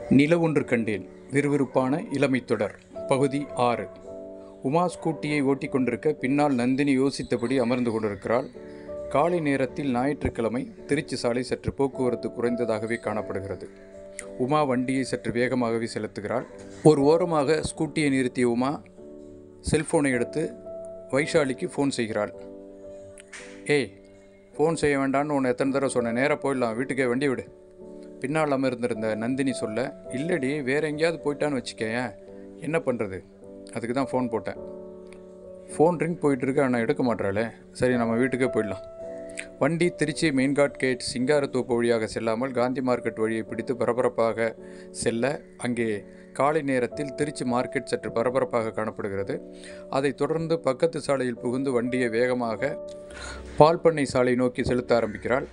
நில ஒன்று கண்டேன் விறுவிறுப்பான இளமைத் தொடர் பகுதி ஆறு உமா ஸ்கூட்டியை ஓட்டிக் கொண்டிருக்க பின்னால் நந்தினி யோசித்தபடி அமர்ந்து கொண்டிருக்கிறாள் காலை நேரத்தில் ஞாயிற்றுக்கிழமை திருச்சி சாலை சற்று போக்குவரத்து குறைந்ததாகவே காணப்படுகிறது உமா வண்டியை சற்று வேகமாகவே செலுத்துகிறாள் ஒரு ஓரமாக ஸ்கூட்டியை நிறுத்திய உமா செல்போனை எடுத்து வைஷாலிக்கு ஃபோன் செய்கிறாள் ஏய் ஃபோன் செய்ய வேண்டாம்னு உன்னை எத்தனை தடவை சொன்னேன் நேராக போயிடலாம் வீட்டுக்கே வண்டி விடு பின்னால் அமர்ந்திருந்த நந்தினி சொல்ல இல்லடி வேற எங்கேயாவது போயிட்டான்னு வச்சுக்கேன் என்ன பண்ணுறது அதுக்கு தான் ஃபோன் போட்டேன் ஃபோன் ரிங் போயிட்டு இருக்கு ஆனால் எடுக்க மாட்டாளே சரி நம்ம வீட்டுக்கே போயிடலாம் வண்டி திருச்சி மெயின்காட் கேட் சிங்காரத்தோப்பு வழியாக செல்லாமல் காந்தி மார்க்கெட் வழியை பிடித்து பரபரப்பாக செல்ல அங்கே காலை நேரத்தில் திருச்சி மார்க்கெட் சற்று பரபரப்பாக காணப்படுகிறது அதைத் தொடர்ந்து பக்கத்து சாலையில் புகுந்து வண்டியை வேகமாக பால் பண்ணை சாலை நோக்கி செலுத்த ஆரம்பிக்கிறாள்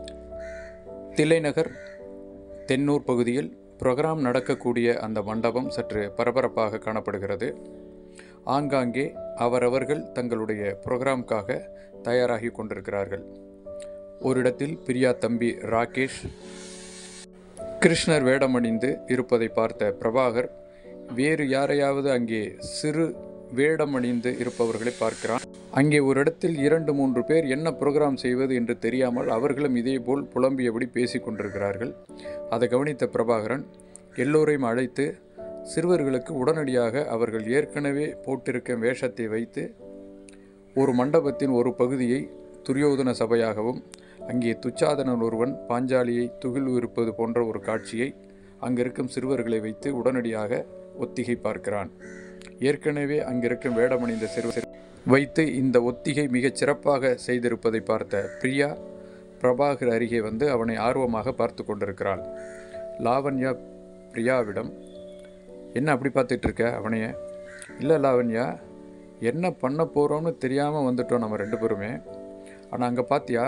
தில்லைநகர் தென்னூர் பகுதியில் ப்ரோக்ராம் நடக்கக்கூடிய அந்த மண்டபம் சற்று பரபரப்பாக காணப்படுகிறது ஆங்காங்கே அவரவர்கள் தங்களுடைய ப்ரோக்ராம்காக தயாராகி கொண்டிருக்கிறார்கள் ஒரு இடத்தில் பிரியா தம்பி ராகேஷ் கிருஷ்ணர் வேடமணிந்து இருப்பதை பார்த்த பிரபாகர் வேறு யாரையாவது அங்கே சிறு வேடமணிந்து இருப்பவர்களை பார்க்கிறான் அங்கே ஒரு இடத்தில் இரண்டு மூன்று பேர் என்ன ப்ரோக்ராம் செய்வது என்று தெரியாமல் அவர்களும் இதேபோல் புலம்பியபடி பேசிக் கொண்டிருக்கிறார்கள் அதை கவனித்த பிரபாகரன் எல்லோரையும் அழைத்து சிறுவர்களுக்கு உடனடியாக அவர்கள் ஏற்கனவே போட்டிருக்க வேஷத்தை வைத்து ஒரு மண்டபத்தின் ஒரு பகுதியை துரியோதன சபையாகவும் அங்கே துச்சாதனன் ஒருவன் பாஞ்சாலியை துகில் இருப்பது போன்ற ஒரு காட்சியை அங்கிருக்கும் சிறுவர்களை வைத்து உடனடியாக ஒத்திகை பார்க்கிறான் ஏற்கனவே அங்கிருக்கும் வேடமணிந்த சிறுவர் வைத்து இந்த ஒத்திகை மிகச் சிறப்பாக செய்திருப்பதை பார்த்த பிரியா பிரபாகர் அருகே வந்து அவனை ஆர்வமாக பார்த்து கொண்டிருக்கிறாள் லாவண்யா பிரியாவிடம் என்ன அப்படி பார்த்துட்டு இருக்க அவனைய இல்லை லாவண்யா என்ன பண்ண போகிறோம்னு தெரியாமல் வந்துட்டோம் நம்ம ரெண்டு பேருமே ஆனால் அங்கே பார்த்தியா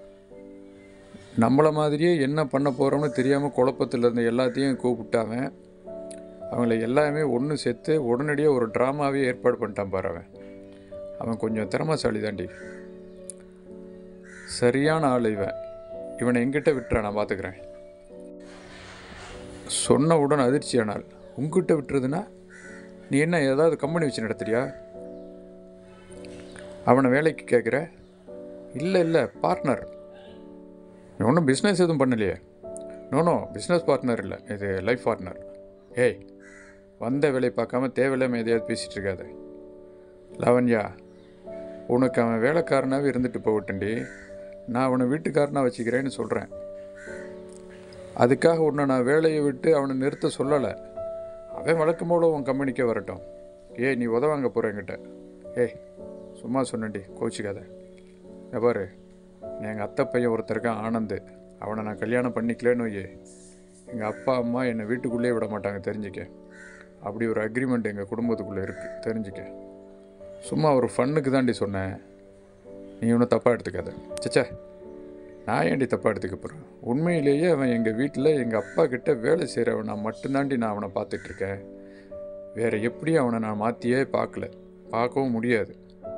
நம்மளை மாதிரியே என்ன பண்ண போகிறோம்னு தெரியாமல் குழப்பத்தில் இருந்த எல்லாத்தையும் கூப்பிட்டாங்க அவங்கள எல்லாமே ஒன்று சேர்த்து உடனடியாக ஒரு ட்ராமாவே ஏற்பாடு பண்ணிட்டான் பாரு அவன் அவன் கொஞ்சம் திறமசாலி தாண்டி சரியான ஆள் இவன் இவனை எங்கிட்ட விட்டுற நான் பார்த்துக்கிறேன் சொன்ன உடன் அதிர்ச்சியானால் உங்ககிட்ட விட்டுறதுன்னா நீ என்ன ஏதாவது கம்பெனி வச்சு நடத்துறியா அவனை வேலைக்கு கேட்குற இல்லை இல்லை பார்ட்னர் நீ ஒன்றும் பிஸ்னஸ் எதுவும் பண்ணலையே நோ பிஸ்னஸ் பார்ட்னர் இல்லை இது லைஃப் பார்ட்னர் ஏய் வந்த வேலையை பார்க்காம தேவையில்லாமல் எதையாவது பேசிகிட்டு இருக்காத லவன்யா உனக்கு அவன் வேலைக்காரனாகவே இருந்துட்டு போகட்டுண்டி நான் அவனை வீட்டுக்காரனாக வச்சுக்கிறேன்னு சொல்கிறேன் அதுக்காக உன்னை நான் வேலையை விட்டு அவனை நிறுத்த சொல்லலை அவன் வழக்கம் போல உன் கம்பெனிக்கே வரட்டும் ஏய் நீ உதவாங்க போகிற என்கிட்ட ஏய் சும்மா சொன்னேன்டி கோச்சிக்காத இங்க பாரு நீ எங்கள் அத்தை பையன் ஒருத்தருக்கான் ஆனந்து அவனை நான் கல்யாணம் பண்ணிக்கலன்னு வையே எங்கள் அப்பா அம்மா என்னை வீட்டுக்குள்ளேயே விட மாட்டாங்க தெரிஞ்சுக்க அப்படி ஒரு அக்ரிமெண்ட் எங்கள் குடும்பத்துக்குள்ளே இருக்குது தெரிஞ்சுக்க சும்மா ஒரு ஃபன்னுக்கு தாண்டி சொன்னேன் நீ ஒன்றும் தப்பாக எடுத்துக்காத சச்சா நான் ஏன்டி தப்பாக எடுத்துக்க போகிறேன் உண்மையிலேயே அவன் எங்கள் வீட்டில் எங்கள் அப்பா கிட்ட வேலை செய்கிறவன் நான் மட்டும்தாண்டி நான் அவனை பார்த்துட்ருக்கேன் வேறு எப்படியும் அவனை நான் மாற்றியே பார்க்கல பார்க்கவும் முடியாது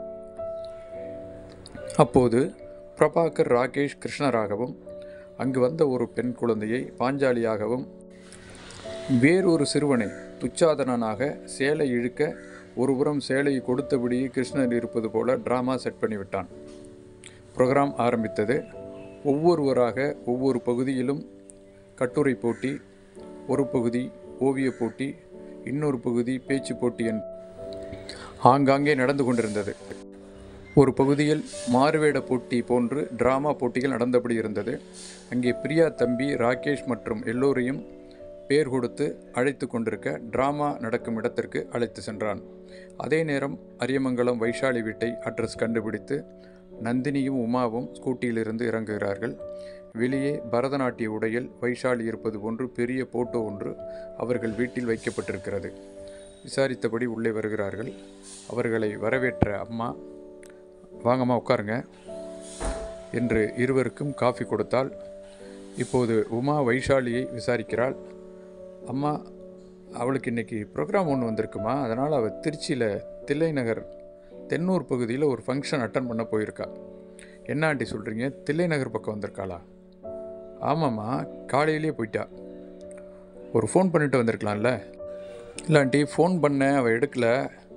அப்போது பிரபாகர் ராகேஷ் கிருஷ்ணராகவும் அங்கு வந்த ஒரு பெண் குழந்தையை பாஞ்சாலியாகவும் வேறொரு சிறுவனை துச்சாதனனாக சேலை இழுக்க ஒருபுறம் சேலையை கொடுத்தபடியே கிருஷ்ணர் இருப்பது போல டிராமா செட் பண்ணிவிட்டான் ப்ரோக்ராம் ஆரம்பித்தது ஒவ்வொருவராக ஒவ்வொரு பகுதியிலும் கட்டுரை போட்டி ஒரு பகுதி ஓவிய போட்டி இன்னொரு பகுதி பேச்சு போட்டி என் ஆங்காங்கே நடந்து கொண்டிருந்தது ஒரு பகுதியில் மாறுவேட போட்டி போன்று டிராமா போட்டிகள் நடந்தபடி இருந்தது அங்கே பிரியா தம்பி ராகேஷ் மற்றும் எல்லோரையும் பேர் கொடுத்து அழைத்து கொண்டிருக்க டிராமா நடக்கும் இடத்திற்கு அழைத்து சென்றான் அதே நேரம் அரியமங்கலம் வைஷாலி வீட்டை அட்ரஸ் கண்டுபிடித்து நந்தினியும் உமாவும் ஸ்கூட்டியிலிருந்து இறங்குகிறார்கள் வெளியே பரதநாட்டிய உடையில் வைஷாலி இருப்பது போன்று பெரிய போட்டோ ஒன்று அவர்கள் வீட்டில் வைக்கப்பட்டிருக்கிறது விசாரித்தபடி உள்ளே வருகிறார்கள் அவர்களை வரவேற்ற அம்மா வாங்கம்மா உட்காருங்க என்று இருவருக்கும் காஃபி கொடுத்தால் இப்போது உமா வைஷாலியை விசாரிக்கிறாள் அம்மா அவளுக்கு இன்றைக்கி ப்ரோக்ராம் ஒன்று வந்திருக்குமா அதனால் அவள் திருச்சியில் தில்லை நகர் தென்னூர் பகுதியில் ஒரு ஃபங்க்ஷன் அட்டன் பண்ண போயிருக்கா என்ன ஆண்டி சொல்கிறீங்க தில்லை நகர் பக்கம் வந்திருக்காளா ஆமாம்மா காலையிலே போயிட்டா ஒரு ஃபோன் பண்ணிட்டு வந்திருக்கலாம்ல இல்லை ஆண்டி ஃபோன் பண்ணேன் அவள் எடுக்கலை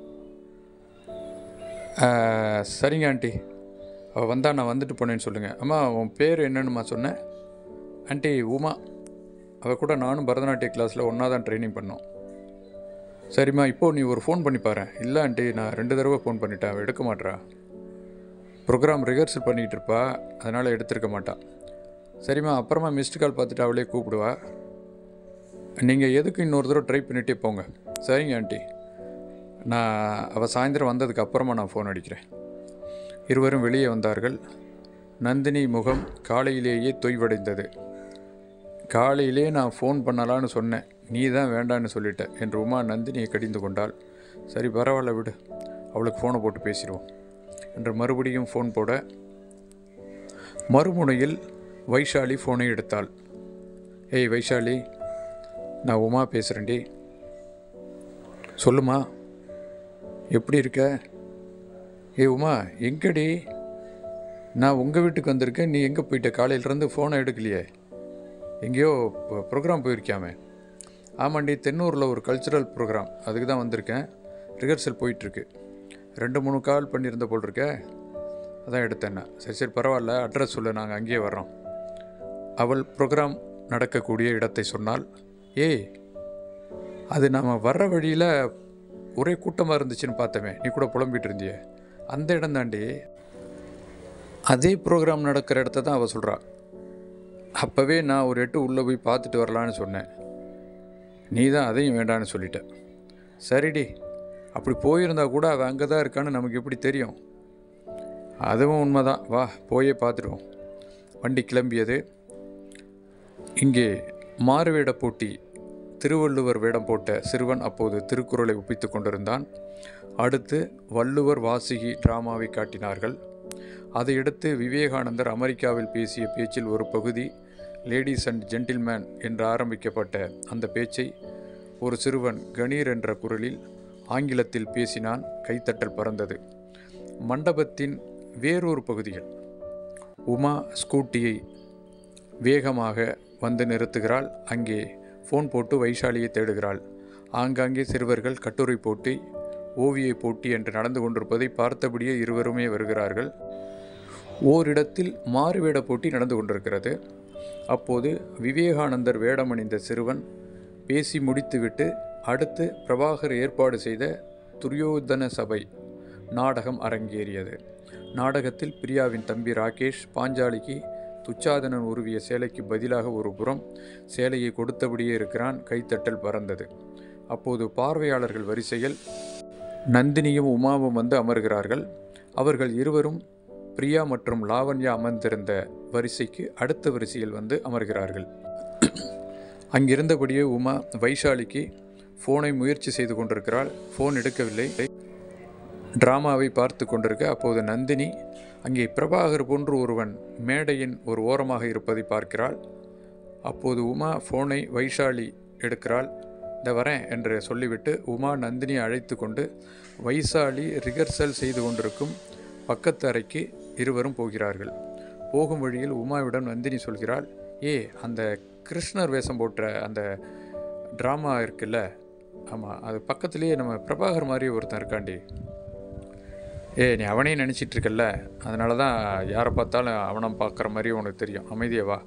ஆஹ், சரிங்க ஆண்டி அவள் வந்தா நான் வந்துட்டு போனேன்னு சொல்லுங்கள் அம்மா உன் பேர் என்னன்னுமா சொன்னேன் ஆண்டி உமா அவள் கூட நானும் பரதநாட்டிய கிளாஸில் ஒன்றா தான் ட்ரைனிங் பண்ணோம் சரிம்மா இப்போது நீ ஒரு ஃபோன் பண்ணி பாரு இல்லை ஆண்டி நான் ரெண்டு தடவை ஃபோன் பண்ணிட்டேன் அவள் எடுக்க மாட்றா ப்ரோக்ராம் ரிஹர்சல் பண்ணிகிட்டு இருப்பா அதனால் எடுத்திருக்க மாட்டான் சரிம்மா அப்புறமா மிஸ்டு கால் பார்த்துட்டு அவளே கூப்பிடுவா நீங்கள் எதுக்கு இன்னொரு தடவை ட்ரை பண்ணிகிட்டே போங்க சரிங்க ஆண்டி நான் அவள் சாயந்தரம் வந்ததுக்கு அப்புறமா நான் ஃபோன் அடிக்கிறேன் இருவரும் வெளியே வந்தார்கள் நந்தினி முகம் காலையிலேயே தொய்வடைந்தது காலையிலே நான் ஃபோன் பண்ணலான்னு சொன்னேன் நீ தான் வேண்டான்னு சொல்லிட்ட என்று உமா நந்தினியை கடிந்து கொண்டாள் சரி பரவாயில்ல விடு அவளுக்கு ஃபோனை போட்டு பேசிடுவோம் என்று மறுபடியும் ஃபோன் போட மறுமுனையில் வைஷாலி ஃபோனை எடுத்தாள் ஏய் வைஷாலி நான் உமா பேசுகிறேன்டி சொல்லுமா எப்படி இருக்க ஏய் உமா எங்கடி நான் உங்கள் வீட்டுக்கு வந்திருக்கேன் நீ எங்கே போயிட்ட காலையிலேருந்து ஃபோனை எடுக்கலையே எங்கேயோ ப்ரோக்ராம் போயிருக்கியாமே ஆமாண்டி தென்னூரில் ஒரு கல்ச்சுரல் ப்ரோக்ராம் அதுக்கு தான் வந்திருக்கேன் ரிஹர்சல் போயிட்டுருக்கு ரெண்டு மூணு கால் பண்ணியிருந்த போல் இருக்க அதான் எடுத்தேன் நான். சரி சரி பரவாயில்ல அட்ரஸ் சொல்லு நாங்கள் அங்கேயே வர்றோம் அவள் ப்ரோக்ராம் நடக்கக்கூடிய இடத்தை சொன்னால் ஏய் அது நம்ம வர்ற வழியில் ஒரே கூட்டமாக இருந்துச்சுன்னு பார்த்தோமே நீ கூட புலம்பிட்டு இருந்தியே அந்த இடம் தாண்டி அதே ப்ரோக்ராம் நடக்கிற இடத்த தான் அவள் சொல்கிறா அப்போவே நான் ஒரு எட்டு உள்ளே போய் பார்த்துட்டு வரலான்னு சொன்னேன் நீ தான் அதையும் வேண்டான்னு சொல்லிட்ட சரிடி அப்படி போயிருந்தா கூட அவள் அங்கே தான் இருக்கான்னு நமக்கு எப்படி தெரியும் அதுவும் உண்மைதான் வா போயே பார்த்துடுவோம் வண்டி கிளம்பியது இங்கே மாறுவேட போட்டி திருவள்ளுவர் வேடம் போட்ட சிறுவன் அப்போது திருக்குறளை ஒப்பித்துக் கொண்டிருந்தான் அடுத்து வள்ளுவர் வாசிகி டிராமாவை காட்டினார்கள் அதையடுத்து விவேகானந்தர் அமெரிக்காவில் பேசிய பேச்சில் ஒரு பகுதி லேடிஸ் அண்ட் ஜென்டில்மேன் என்று ஆரம்பிக்கப்பட்ட அந்த பேச்சை ஒரு சிறுவன் கணீர் என்ற குரலில் ஆங்கிலத்தில் பேசினான் கைத்தட்டல் பறந்தது மண்டபத்தின் வேறொரு பகுதிகள் உமா ஸ்கூட்டியை வேகமாக வந்து நிறுத்துகிறாள் அங்கே ஃபோன் போட்டு வைஷாலியை தேடுகிறாள் ஆங்காங்கே சிறுவர்கள் கட்டுரை போட்டி ஓவிய போட்டி என்று நடந்து கொண்டிருப்பதை பார்த்தபடியே இருவருமே வருகிறார்கள் ஓரிடத்தில் மாறுவேட போட்டி நடந்து கொண்டிருக்கிறது அப்போது விவேகானந்தர் வேடமணிந்த சிறுவன் பேசி முடித்துவிட்டு அடுத்து பிரபாகர் ஏற்பாடு செய்த துரியோதன சபை நாடகம் அரங்கேறியது நாடகத்தில் பிரியாவின் தம்பி ராகேஷ் பாஞ்சாலிக்கு துச்சாதனன் உருவிய சேலைக்கு பதிலாக ஒரு புறம் சேலையை கொடுத்தபடியே இருக்கிறான் கைத்தட்டல் பறந்தது அப்போது பார்வையாளர்கள் வரிசையில் நந்தினியும் உமாவும் வந்து அமர்கிறார்கள் அவர்கள் இருவரும் பிரியா மற்றும் லாவண்யா அமர்ந்திருந்த வரிசைக்கு அடுத்த வரிசையில் வந்து அமர்கிறார்கள் அங்கிருந்தபடியே உமா வைஷாலிக்கு ஃபோனை முயற்சி செய்து கொண்டிருக்கிறாள் ஃபோன் எடுக்கவில்லை டிராமாவை பார்த்து கொண்டிருக்க அப்போது நந்தினி அங்கே பிரபாகர் போன்று ஒருவன் மேடையின் ஒரு ஓரமாக இருப்பதை பார்க்கிறாள் அப்போது உமா ஃபோனை வைஷாலி எடுக்கிறாள் இந்த வரேன் என்று சொல்லிவிட்டு உமா நந்தினி அழைத்து கொண்டு வைசாலி ரிகர்சல் செய்து கொண்டிருக்கும் பக்கத்து அறைக்கு இருவரும் போகிறார்கள் போகும் வழியில் உமாவிடம் நந்தினி சொல்கிறாள் ஏ அந்த கிருஷ்ணர் வேஷம் போட்ட அந்த ட்ராமா இருக்குல்ல ஆமாம் அது பக்கத்துலேயே நம்ம பிரபாகர் மாதிரி ஒருத்தன் இருக்காண்டி ஏ நீ அவனையும் நினச்சிட்டு இருக்கல்ல அதனால தான் யாரை பார்த்தாலும் அவனை பார்க்குற மாதிரி உனக்கு தெரியும் அமைதியா வா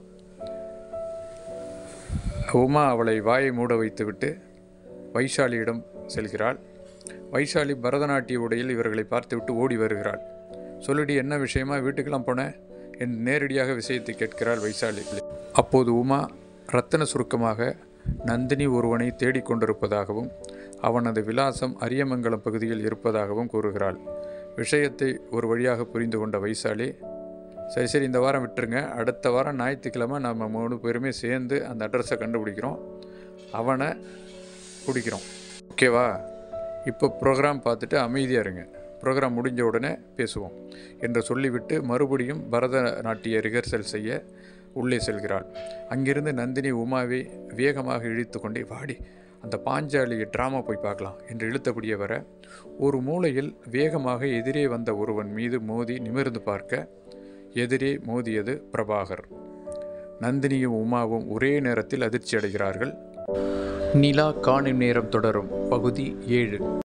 உமா அவளை வாயை மூட வைத்துவிட்டு வைஷாலியிடம் செல்கிறாள் வைஷாலி பரதநாட்டிய உடையில் இவர்களை பார்த்துவிட்டு ஓடி வருகிறாள் சொல்லுடி என்ன விஷயமா வீட்டுக்கெல்லாம் போனேன் என்று நேரடியாக விஷயத்தை கேட்கிறாள் வைஷாலி அப்போது உமா ரத்தன சுருக்கமாக நந்தினி ஒருவனை தேடிக்கொண்டிருப்பதாகவும் அவனது விலாசம் அரியமங்கலம் பகுதியில் இருப்பதாகவும் கூறுகிறாள் விஷயத்தை ஒரு வழியாக புரிந்து கொண்ட வைசாலி சரி சரி இந்த வாரம் விட்டுருங்க அடுத்த வாரம் ஞாயிற்றுக்கிழமை நம்ம மூணு பேருமே சேர்ந்து அந்த அட்ரஸை கண்டுபிடிக்கிறோம் அவனை பிடிக்கிறோம் ஓகேவா இப்போ ப்ரோக்ராம் பார்த்துட்டு அமைதியாக இருங்க ப்ரோக்ராம் முடிஞ்ச உடனே பேசுவோம் என்று சொல்லிவிட்டு மறுபடியும் பரதநாட்டிய ரிஹர்சல் செய்ய உள்ளே செல்கிறாள் அங்கிருந்து நந்தினி உமாவை வேகமாக இழுத்து கொண்டே வாடி அந்த பாஞ்சாலி ட்ராமா போய் பார்க்கலாம் என்று இழுத்தபடியே வர ஒரு மூலையில் வேகமாக எதிரே வந்த ஒருவன் மீது மோதி நிமிர்ந்து பார்க்க எதிரே மோதியது பிரபாகர் நந்தினியும் உமாவும் ஒரே நேரத்தில் அதிர்ச்சி அடைகிறார்கள் நிலா காணும் நேரம் தொடரும் பகுதி ஏழு